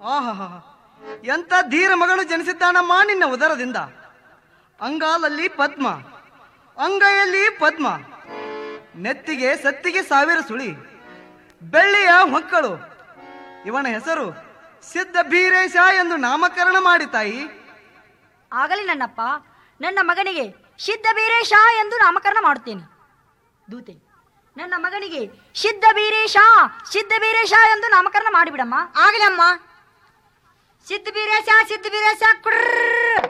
ಆಹಾ ಎಂತ ಧೀರ ಮಗಳು ಜನಿಸಿದ್ದಾನಮ್ಮ ನಿನ್ನ ಉದರದಿಂದ ಅಂಗಾಲಲ್ಲಿ ಪದ್ಮ ಅಂಗೈಯಲ್ಲಿ ಪದ್ಮ ನೆತ್ತಿಗೆ ಸತ್ತಿಗೆ ಸಾವಿರ ಸುಳಿ ಬೆಳ್ಳಿಯ ಹೊಕ್ಕಳು ಇವನ ಹೆಸರು ಸಿದ್ಧ ಬೀರೇಶ ಎಂದು ನಾಮಕರಣ ಮಾಡಿ ತಾಯಿ ಆಗಲಿ ನನ್ನಪ್ಪ ನನ್ನ ಮಗನಿಗೆ ಸಿದ್ಧ ಬೀರೇಶ ಎಂದು ನಾಮಕರಣ ಮಾಡುತ್ತೇನೆ ದೂತೆ ನನ್ನ ಮಗನಿಗೆ ಸಿದ್ಧ ಬೀರೇಶ ಸಿದ್ಧ ಬೀರೇಶ ಎಂದು ನಾಮಕರಣ ಮಾಡಿಬಿಡಮ್ಮ ಆಗಲಮ್ಮ ಸಿದ್ಧ ಬೀರೇಶ ಸಿದ್ಧ ಬೀರೇಶ ಕುಡ್ರ